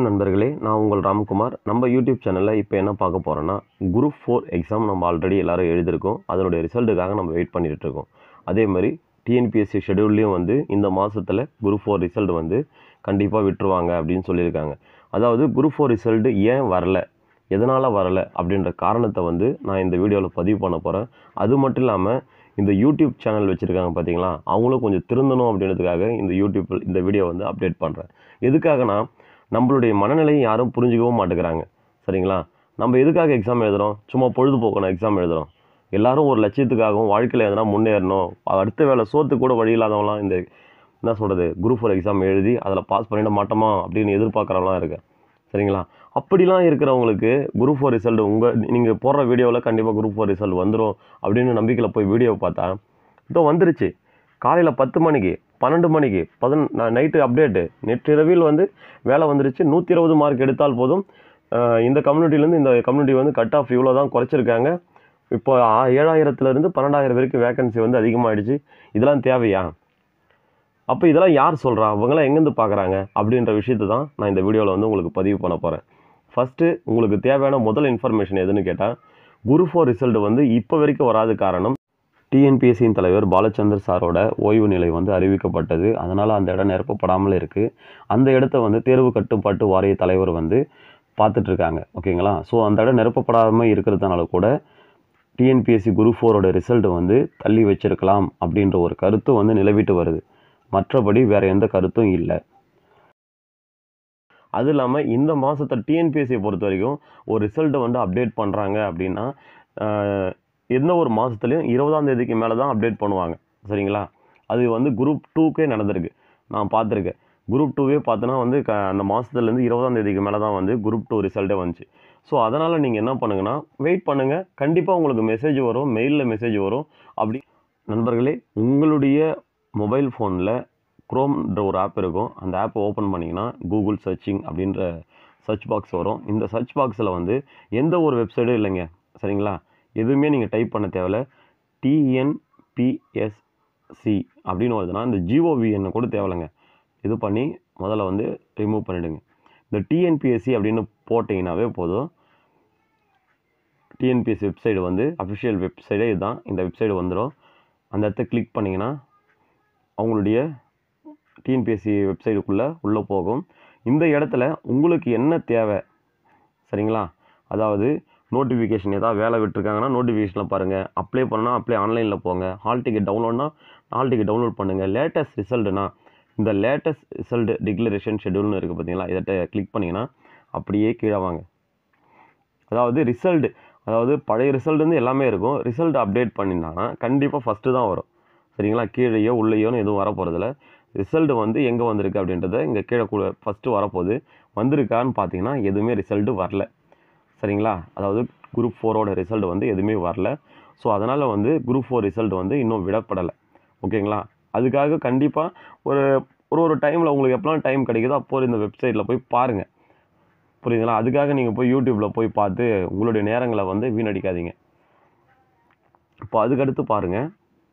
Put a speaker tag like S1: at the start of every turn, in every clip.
S1: வணக்கம் நண்பர்களே நான் உங்கள் ராம்குமார் நம்ம யூடியூப் சேனலில் இப்போ என்ன பார்க்க போகிறோன்னா குரூப் ஃபோர் எக்ஸாம் நம்ம ஆல்ரெடி எல்லாரும் எழுதியிருக்கோம் அதனுடைய ரிசல்ட்டுக்காக நம்ம வெயிட் பண்ணிட்டு இருக்கோம் அதே மாதிரி டிஎன்பிஎஸ்சி ஷெடியூல்லையும் வந்து இந்த மாதத்தில் குரூப் ஃபோர் ரிசல்ட் வந்து கண்டிப்பாக விட்டுருவாங்க அப்படின்னு சொல்லியிருக்காங்க அதாவது குரூப் ஃபோர் ரிசல்ட்டு ஏன் வரல எதனால் வரல அப்படின்ற காரணத்தை வந்து நான் இந்த வீடியோவில் பதிவு பண்ண போகிறேன் அது மட்டும் இல்லாமல் இந்த யூடியூப் சேனல் வச்சுருக்காங்க பார்த்தீங்களா அவங்களும் கொஞ்சம் திருந்தணும் அப்படின்றதுக்காக இந்த யூடியூப் இந்த வீடியோ வந்து அப்டேட் பண்ணுறேன் எதுக்காகனா நம்மளுடைய மனநிலையை யாரும் புரிஞ்சுக்கவும் மாட்டேங்கிறாங்க சரிங்களா நம்ம எதுக்காக எக்ஸாம் எழுதுகிறோம் சும்மா பொழுதுபோக்கணும் எக்ஸாம் எழுதுகிறோம் எல்லாரும் ஒரு லட்சியத்துக்காகவும் வாழ்க்கையில் எதனா முன்னேறணும் அடுத்த வேலை சோத்துக்கு கூட வழி இல்லாதவங்களாம் இந்த என்ன சொல்கிறது குரூப் ஃபோர் எக்ஸாம் எழுதி அதில் பாஸ் பண்ணிட மாட்டோமா அப்படின்னு எதிர்பார்க்குறவங்களாம் இருக்கேன் சரிங்களா அப்படிலாம் இருக்கிறவங்களுக்கு குரூப் ஃபோர் ரிசல்ட் உங்கள் நீங்கள் போடுற வீடியோவில் கண்டிப்பாக குரூப் ஃபோர் ரிசல்ட் வந்துடும் அப்படின்னு நம்பிக்கையில் போய் வீடியோ பார்த்தா இதோ வந்துருச்சு காலையில் பத்து மணிக்கு பன்னெண்டு மணிக்கு பதின நைட்டு அப்டேட்டு நேற்றிரவில் வந்து வேலை வந்துருச்சு நூற்றி இருபது மார்க் எடுத்தால் போதும் அஹ் இந்த கம்யூனிட்டிலேருந்து இந்த கம்யூனிட்டி வந்து கட் ஆஃப் இவ்வளோ தான் குறைச்சிருக்காங்க இப்போ ஆ- ஏழாயிரத்துலேருந்து பன்னெண்டாயிரம் வரைக்கும் வேகன்சி வந்து அதிகமாகிடுச்சு இதெல்லாம் தேவையா அப்போ இதெல்லாம் யார் சொல்கிறா அவங்களாம் எங்கேருந்து பார்க்குறாங்க அப்படின்ற விஷயத்தை தான் நான் இந்த வீடியோவில் வந்து உங்களுக்கு பதிவு பண்ண போகிறேன் ஃபஸ்ட்டு உங்களுக்கு தேவையான முதல் இன்ஃபர்மேஷன் எதுன்னு கேட்டால் குரு ஃபோர் ரிசல்ட் வந்து இப்போ வரைக்கும் வராது காரணம் டிஎன்பிஎஸ்சியின் தலைவர் பாலச்சந்தர் சாரோட ஓய்வு நிலை வந்து அறிவிக்கப்பட்டது அதனால் அந்த இடம் நிரப்பப்படாமல் இருக்குது அந்த இடத்த வந்து தேர்வு கட்டுப்பாட்டு வாரிய தலைவர் வந்து பார்த்துட்ருக்காங்க ஓகேங்களா ஸோ அந்த இடம் நிரப்பப்படாமல் இருக்கிறதுனால கூட டிஎன்பிஎஸ்சி குரூப் ஃபோரோட ரிசல்ட் வந்து தள்ளி வச்சிருக்கலாம் அப்படின்ற ஒரு கருத்து வந்து நிலவிட்டு வருது மற்றபடி வேறு எந்த கருத்தும் இல்லை அது இல்லாமல் இந்த மாதத்தை டிஎன்பிஎஸ்சியை பொறுத்த வரைக்கும் ஒரு ரிசல்ட்டை வந்து அப்டேட் பண்ணுறாங்க அப்படின்னா ஆஹ், எந்த ஒரு மாதத்துலையும் இருபதாம் தேதிக்கு மேலே தான் அப்டேட் பண்ணுவாங்க சரிங்களா அது வந்து குரூப் டூக்கே நடந்திருக்கு நான் பார்த்துருக்கேன் குரூப் டூவே பார்த்தோன்னா வந்து க அந்த மாதத்துலேருந்து இருபதாம் தேதிக்கு மேலே தான் வந்து குரூப் டூ ரிசல்ட்டே வந்துச்சு ஸோ அதனால் நீங்கள் என்ன பண்ணுங்கன்னா வெயிட் பண்ணுங்கள் கண்டிப்பாக உங்களுக்கு மெசேஜ் வரும் மெயிலில் மெசேஜ் வரும் அப்படி நண்பர்களே உங்களுடைய மொபைல் ஃபோனில் குரோம்ன்ற ஒரு ஆப் இருக்கும் அந்த ஆப்பை ஓப்பன் பண்ணிங்கன்னா கூகுள் சர்ச்சிங் அப்படின்ற சர்ச் பாக்ஸ் வரும் இந்த சர்ச் பாக்ஸில் வந்து எந்த ஒரு வெப்சைட்டும் இல்லைங்க சரிங்களா எதுவுமே நீங்கள் டைப் பண்ண தேவையில்ல டிஎன்பிஎஸ்சி அப்படின்னு வருதுன்னா இந்த ஜிஓவிஎன்னு கூட தேவையில்லைங்க இது பண்ணி முதல்ல வந்து ரிமூவ் பண்ணிவிடுங்க இந்த டிஎன்பிஎஸ்சி அப்படின்னு போட்டிங்கனாவே போதும் டிஎன்பிஎஸ்சி வெப்சைடு வந்து அஃபிஷியல் வெப்சைடே இதுதான் இந்த வெப்சைடு வந்துடும் அந்த இடத்த கிளிக் பண்ணிங்கன்னா அவங்களுடைய டிஎன்பிஎஸ்சி வெப்சைட்டுக்குள்ளே உள்ளே போகும் இந்த இடத்துல உங்களுக்கு என்ன தேவை சரிங்களா அதாவது நோட்டிஃபிகேஷன் ஏதாவது வேலை விட்டுருக்காங்கன்னா நோட்டிஃபிகேஷனில் பாருங்கள் அப்ளை பண்ணால் அப்ளை ஆன்லைனில் போங்க ஹால் டிக்கெட் டவுன்லோட்னா ஹால் டிக்கெட் டவுன்லோட் பண்ணுங்கள் லேட்டஸ்ட் ரிசல்ட்டுனா இந்த லேட்டஸ்ட் ரிசல்ட் டிக்ளரேஷன் ஷெட்யூல்னு இருக்குது பார்த்தீங்களா இதை கிளிக் பண்ணிங்கன்னா அப்படியே கீழே வாங்க அதாவது ரிசல்ட் அதாவது பழைய ரிசல்ட் வந்து எல்லாமே இருக்கும் ரிசல்ட் அப்டேட் பண்ணியிருந்தாங்கன்னா கண்டிப்பாக ஃபஸ்ட்டு தான் வரும் சரிங்களா கீழேயோ உள்ளேயோன்னு எதுவும் வரப்போகிறதில்ல ரிசல்ட் வந்து எங்கே வந்திருக்கு அப்படின்றத இங்கே கீழே கூட ஃபஸ்ட்டு வரப்போகுது வந்திருக்கான்னு பார்த்தீங்கன்னா எதுவுமே ரிசல்ட்டு வரல சரிங்களா அதாவது குரூப் ஃபோரோட ரிசல்ட் வந்து எதுவுமே வரல ஸோ அதனால் வந்து குரூப் ஃபோர் ரிசல்ட் வந்து இன்னும் விடப்படலை ஓகேங்களா அதுக்காக கண்டிப்பாக ஒரு ஒரு ஒரு டைமில் உங்களுக்கு எப்போலாம் டைம் கிடைக்குதோ அப்போ இந்த வெப்சைட்டில் போய் பாருங்கள் புரியுதுங்களா அதுக்காக நீங்கள் போய் யூடியூப்பில் போய் பார்த்து உங்களுடைய நேரங்களை வந்து வீணடிக்காதீங்க இப்போ அதுக்கடுத்து பாருங்கள்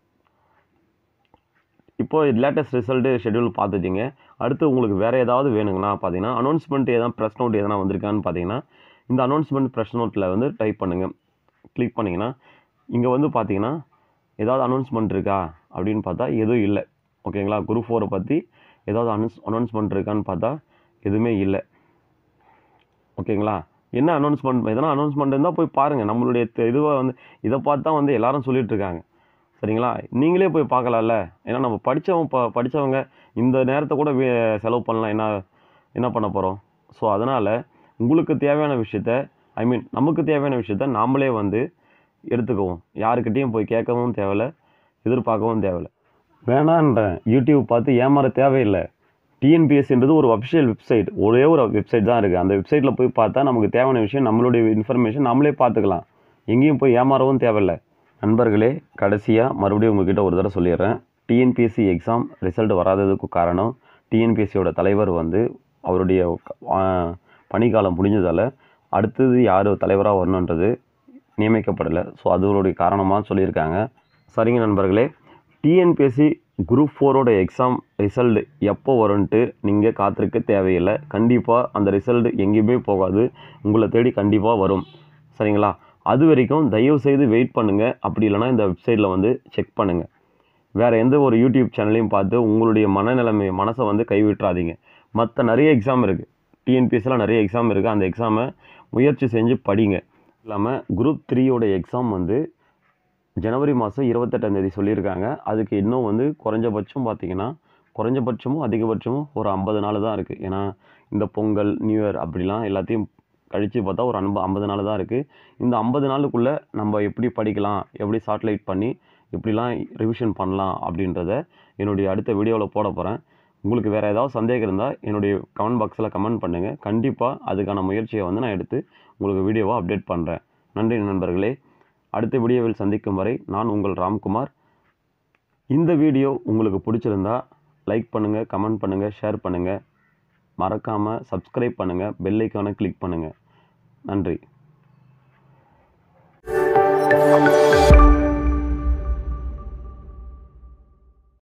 S1: இப்போ லேட்டஸ்ட் ரிசல்ட்டு ஷெட்யூல் பார்த்துட்டீங்க அடுத்து உங்களுக்கு வேறு ஏதாவது வேணுங்கன்னா பார்த்தீங்கன்னா அனௌன்ஸ்மெண்ட் எதாவது ப்ரெஸ் நோட் எதனா வந்திருக்கான்னு பார்த்தீங்கன்னா இந்த அனௌன்ஸ்மெண்ட் ப்ரெஸ் நோட்டில் வந்து டைப் பண்ணுங்கள் கிளிக் பண்ணிங்கன்னா இங்கே வந்து பார்த்தீங்கன்னா ஏதாவது அனௌன்ஸ்மெண்ட் இருக்கா அப்படின்னு பார்த்தா எதுவும் இல்லை ஓகேங்களா குரூப் ஃபோரை பற்றி ஏதாவது அனௌன்ஸ் அனௌன்ஸ்மெண்ட் இருக்கான்னு பார்த்தா எதுவுமே இல்லை ஓகேங்களா என்ன அனௌன்ஸ்மெண்ட் எதனா அனௌன்ஸ்மெண்ட் இருந்தால் போய் பாருங்கள் நம்மளுடைய இதுவாக வந்து இதை பார்த்து தான் வந்து எல்லாரும் சொல்லிட்டு இருக்காங்க சரிங்களா நீங்களே போய் பார்க்கலாம்ல ஏன்னா நம்ம படித்தவங்க ப படித்தவங்க இந்த நேரத்தை கூட வே- செலவு பண்ணலாம் என்ன என்ன பண்ண போகிறோம் ஸோ அதனால் உங்களுக்கு தேவையான விஷயத்த ஐ மீன் நமக்கு தேவையான விஷயத்த நாமளே வந்து எடுத்துக்குவோம் யாருக்கிட்டேயும் போய் கேட்கவும் தேவையில்ல எதிர்பார்க்கவும் தேவையில்ல வேணான்றேன் யூடியூப் பார்த்து ஏமாற தேவையில்லை டிஎன்பிஎஸ்ன்றது ஒரு அஃபிஷியல் வெப்சைட் ஒரே ஒரு வெப்சைட் தான் இருக்குது அந்த வெப்சைட்டில் போய் பார்த்தா நமக்கு தேவையான விஷயம் நம்மளுடைய இன்ஃபர்மேஷன் நம்மளே பார்த்துக்கலாம் எங்கேயும் போய் ஏமாறவும் தேவையில்லை நண்பர்களே கடைசியாக மறுபடியும் உங்ககிட்ட ஒரு தடவை சொல்லிடுறேன் டிஎன்பிஎஸ்சி எக்ஸாம் ரிசல்ட் வராததுக்கு காரணம் டிஎன்பிஎஸ்சியோட தலைவர் வந்து அவருடைய ஆ, பணிக்காலம் முடிஞ்சதால் அடுத்தது யார் தலைவராக வரணுன்றது நியமிக்கப்படலை ஸோ அதனுடைய காரணமாக சொல்லியிருக்காங்க சரிங்க நண்பர்களே டிஎன்பிஎஸ்சி குரூப் ஃபோரோட எக்ஸாம் ரிசல்ட் எப்போ வரும்ன்ட்டு நீங்கள் காத்திருக்க தேவையில்லை கண்டிப்பாக அந்த ரிசல்ட் எங்கேயுமே போகாது உங்களை தேடி கண்டிப்பாக வரும் சரிங்களா அது வரைக்கும் தயவு செய்து வெயிட் பண்ணுங்கள் அப்படி இல்லைனா இந்த வெப்சைட்டில் வந்து செக் பண்ணுங்கள் வேறு எந்த ஒரு யூடியூப் சேனலையும் பார்த்து உங்களுடைய மனநிலைமை மனசை வந்து கைவிட்டுறாதீங்க மற்ற நிறைய எக்ஸாம் இருக்குது டிஎன்பிஎஸ்சியில் நிறைய எக்ஸாம் இருக்குது அந்த எக்ஸாமை முயற்சி செஞ்சு படிங்க இல்லாமல் குரூப் த்ரீயோட எக்ஸாம் வந்து ஜனவரி மாதம் இருபத்தெட்டாம் தேதி சொல்லியிருக்காங்க அதுக்கு இன்னும் வந்து குறைஞ்சபட்சம் பார்த்தீங்கன்னா குறைஞ்சபட்சமும் அதிகபட்சமும் ஒரு ஐம்பது நாள் தான் இருக்குது ஏன்னா இந்த பொங்கல் நியூ இயர் அப்படிலாம் எல்லாத்தையும் கழித்து பார்த்தா ஒரு அன்ப ஐம்பது நாள் தான் இருக்குது இந்த ஐம்பது நாளுக்குள்ளே நம்ம எப்படி படிக்கலாம் எப்படி சாட்டிலைட் பண்ணி எப்படிலாம் ரிவிஷன் பண்ணலாம் அப்படின்றத என்னுடைய அடுத்த வீடியோவில் போட போகிறேன் உங்களுக்கு வேறு ஏதாவது சந்தேகம் இருந்தால் என்னுடைய கமெண்ட் பாக்ஸில் கமெண்ட் பண்ணுங்கள் கண்டிப்பாக அதுக்கான முயற்சியை வந்து நான் எடுத்து உங்களுக்கு வீடியோவை அப்டேட் பண்ணுறேன் நன்றி நண்பர்களே அடுத்த வீடியோவில் சந்திக்கும் வரை நான் உங்கள் ராம்குமார் இந்த வீடியோ உங்களுக்கு பிடிச்சிருந்தா லைக் பண்ணுங்கள் கமெண்ட் பண்ணுங்கள் ஷேர் பண்ணுங்கள் மறக்காமல் சப்ஸ்கிரைப் பண்ணுங்கள் பெல் ஐக்கானை கிளிக் பண்ணுங்கள் நன்றி